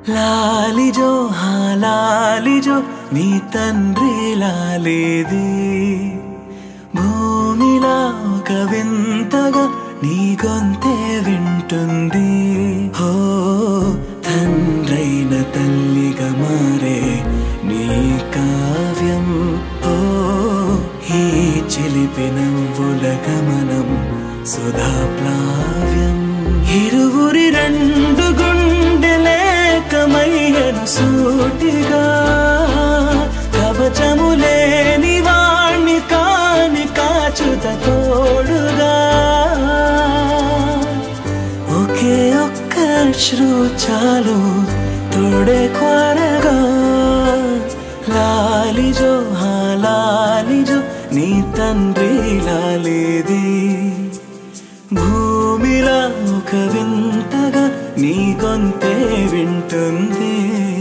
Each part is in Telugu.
లాలిజో హా లాలిజో నీ తండ్రి లాలేది భూమిలా ఒక వింతగా నీ గొంతే వింటుంది హో తండ్రైన తల్లిగా మారే నీ కావ్యం ఓ ఈ చిలిపి నవ్వుల గమనం సుధా ప్లావ్యం ఇరువురి రెండు గుండెలేకమయ్యను సూటిగా కవచము లేని వాణ్ణి కాని కాచుత తోడుగా ఒకే ఒక్క శ్రు చాలు తోడే కొరగా లాలిజో హా లాలిజో నీ తండ్రి లాలేది భూమిలా ఒక వింతగా నీ గొంతే వింటుంది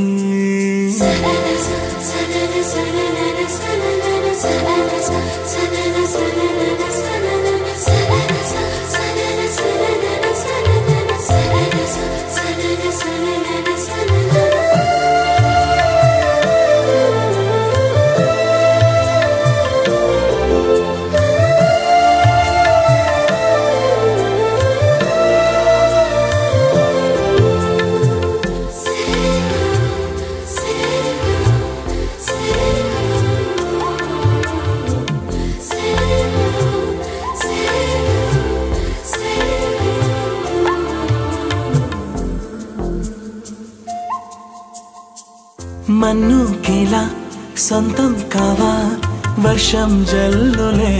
మన్నుకేలా సొంతం కావా వర్షం జల్లులే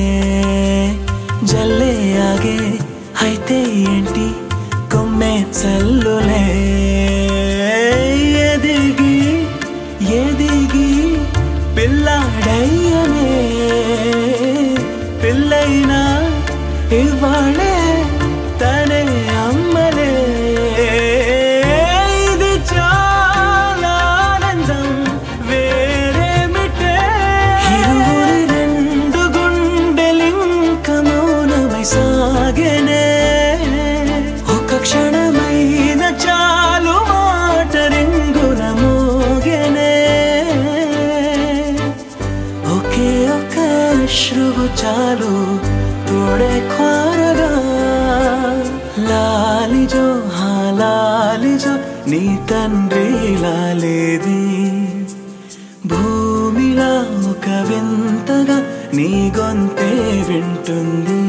జల్లే ఆగే అయితే ఏంటి కొమ్మే చల్లులే ఎదిగి ఎదిగి పిల్లాడయ్యనే పిల్లైనా ఇవాళే తనే అమ్మలే ఇది చాలా ఆనందం వేరేమిటే ఇరువురి రెండు గుండెలింక మౌనమై సాగెనే ఒక క్షణమైన చాలు మాట రింగున మోగెనే ఒకే ఒక శ్రువు చాలు తోడే కోరగా లాలిజో హా లాలిజో నీ తండ్రి లాలేది భూమిలా ఒక వింతగా నీ గొంతే వింటుంది